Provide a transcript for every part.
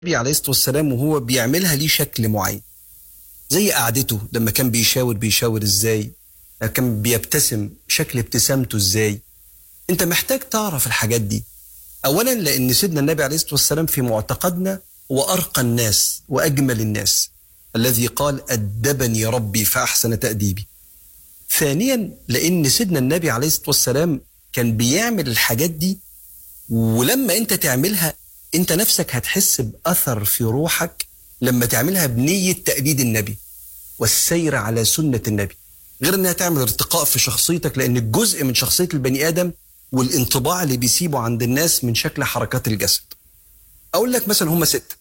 النبي عليه الصلاه والسلام وهو بيعملها ليه شكل معين زي قعدته لما كان بيشاور بيشاور ازاي لما كان بيبتسم شكل ابتسامته ازاي انت محتاج تعرف الحاجات دي اولا لان سيدنا النبي عليه الصلاه والسلام في معتقدنا هو ارقى الناس واجمل الناس الذي قال ادبني ربي فاحسن تاديبي ثانيا لان سيدنا النبي عليه الصلاه والسلام كان بيعمل الحاجات دي ولما انت تعملها انت نفسك هتحس باثر في روحك لما تعملها بنيه تقليد النبي والسير على سنه النبي غير انها تعمل ارتقاء في شخصيتك لان الجزء من شخصيه البني ادم والانطباع اللي بيسيبه عند الناس من شكل حركات الجسد اقول لك مثلا هم ستة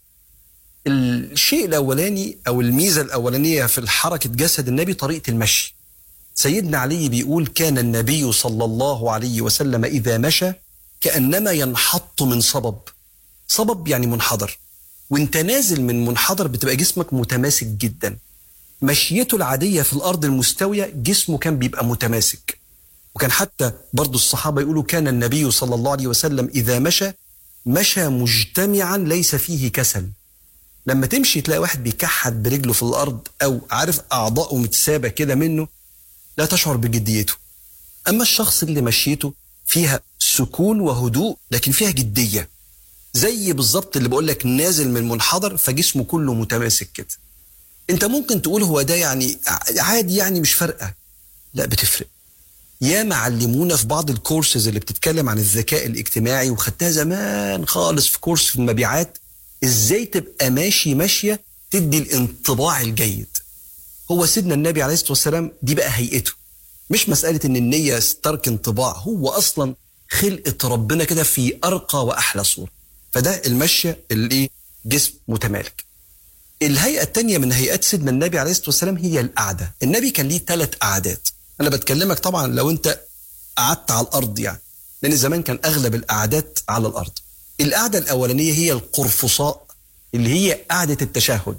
الشيء الاولاني او الميزه الاولانيه في حركه جسد النبي طريقه المشي سيدنا علي بيقول كان النبي صلى الله عليه وسلم اذا مشى كانما ينحط من صبب صبب يعني منحدر وانت نازل من منحدر بتبقى جسمك متماسك جدا مشيته العادية في الأرض المستوية جسمه كان بيبقى متماسك وكان حتى برضو الصحابة يقولوا كان النبي صلى الله عليه وسلم إذا مشى مشى مجتمعا ليس فيه كسل لما تمشي تلاقي واحد بيكحت برجله في الأرض أو عارف أعضائه متسابة كده منه لا تشعر بجديته أما الشخص اللي مشيته فيها سكون وهدوء لكن فيها جدية زي بالظبط اللي بقول لك نازل من منحدر فجسمه كله متماسك كده انت ممكن تقول هو ده يعني عادي يعني مش فارقه لا بتفرق يا معلمونا في بعض الكورسز اللي بتتكلم عن الذكاء الاجتماعي وخدتها زمان خالص في كورس في المبيعات ازاي تبقى ماشي ماشيه تدي الانطباع الجيد هو سيدنا النبي عليه الصلاه والسلام دي بقى هيئته مش مساله ان النيه ترك انطباع هو اصلا خلقه ربنا كده في ارقى واحلى صوره فده المشيه اللي جسم متمالك الهيئة التانية من هيئات سيدنا النبي عليه الصلاة والسلام هي القعدة النبي كان ليه ثلاث قعدات أنا بتكلمك طبعا لو أنت قعدت على الأرض يعني لأن زمان كان أغلب القعدات على الأرض القعدة الأولانية هي القرفصاء اللي هي قعدة التشهد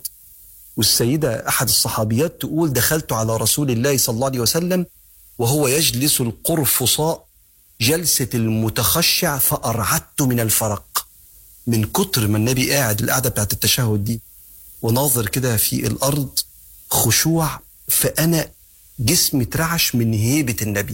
والسيدة أحد الصحابيات تقول دخلت على رسول الله صلى الله عليه وسلم وهو يجلس القرفصاء جلسة المتخشع فأرعدت من الفرق من كتر ما النبي قاعد القعدة بتاعت التشهد دي وناظر كده في الارض خشوع فانا جسمي اترعش من هيبه النبي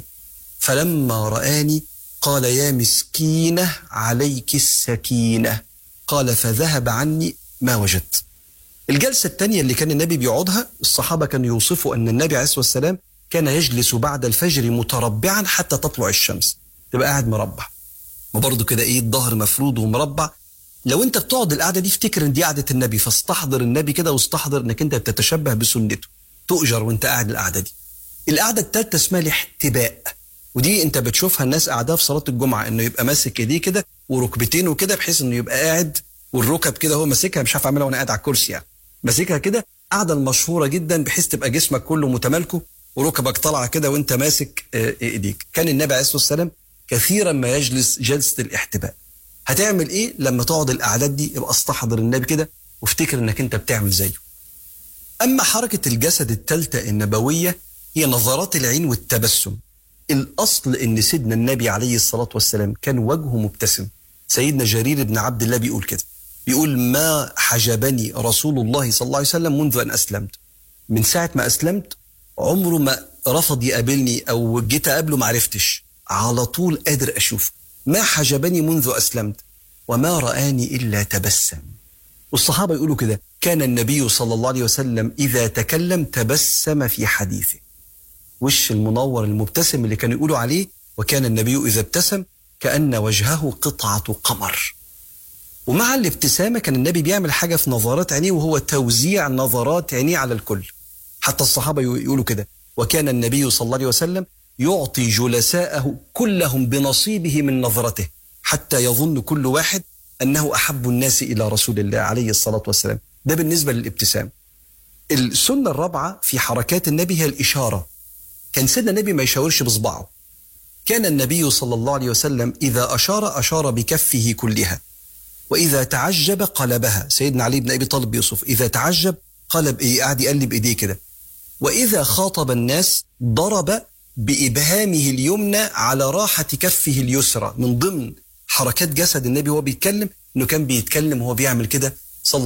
فلما راني قال يا مسكينه عليك السكينه قال فذهب عني ما وجدت الجلسه الثانيه اللي كان النبي بيقعدها الصحابه كانوا يوصفوا ان النبي عليه الصلاه والسلام كان يجلس بعد الفجر متربعا حتى تطلع الشمس تبقى قاعد مربع وبرضه كده ايه الظهر مفرود ومربع لو انت بتقعد القعده دي افتكر ان دي قعده النبي فاستحضر النبي كده واستحضر انك انت بتتشبه بسنته تؤجر وانت قاعد القعده دي القعده الثالثه اسمها الاحتباء ودي انت بتشوفها الناس قاعدها في صلاه الجمعه انه يبقى ماسك ايديه كده وركبتين وكده بحيث انه يبقى قاعد والركب كده هو ماسكها مش عارف اعملها وانا قاعد على الكرسي يعني ماسكها كده قاعده المشهوره جدا بحيث تبقى جسمك كله متمالكه وركبك طالعه كده وانت ماسك ايديك كان النبي عليه الصلاه والسلام كثيرا ما يجلس جلسه الاحتباء هتعمل ايه لما تقعد القعدات دي يبقى استحضر النبي كده وافتكر انك انت بتعمل زيه اما حركه الجسد الثالثه النبويه هي نظرات العين والتبسم الاصل ان سيدنا النبي عليه الصلاه والسلام كان وجهه مبتسم سيدنا جرير بن عبد الله بيقول كده بيقول ما حجبني رسول الله صلى الله عليه وسلم منذ ان اسلمت من ساعه ما اسلمت عمره ما رفض يقابلني او جيت اقابله ما عرفتش على طول قادر اشوفه ما حجبني منذ أسلمت وما رآني إلا تبسم والصحابة يقولوا كده كان النبي صلى الله عليه وسلم إذا تكلم تبسم في حديثه وش المنور المبتسم اللي كانوا يقولوا عليه وكان النبي إذا ابتسم كأن وجهه قطعة قمر ومع الابتسامة كان النبي بيعمل حاجة في نظرات عينيه وهو توزيع نظرات عينيه على الكل حتى الصحابة يقولوا كده وكان النبي صلى الله عليه وسلم يعطي جلساءه كلهم بنصيبه من نظرته حتى يظن كل واحد انه احب الناس الى رسول الله عليه الصلاه والسلام ده بالنسبه للابتسام السنه الرابعه في حركات النبي هي الاشاره كان سيدنا النبي ما يشاورش بصبعه كان النبي صلى الله عليه وسلم اذا اشار اشار بكفه كلها واذا تعجب قلبها سيدنا علي بن ابي طالب بيوصف اذا تعجب قلب ايه قاعد يقلب ايديه كده واذا خاطب الناس ضرب بإبهامه اليمنى على راحة كفه اليسرى من ضمن حركات جسد النبي وهو بيتكلم انه كان بيتكلم وهو بيعمل كده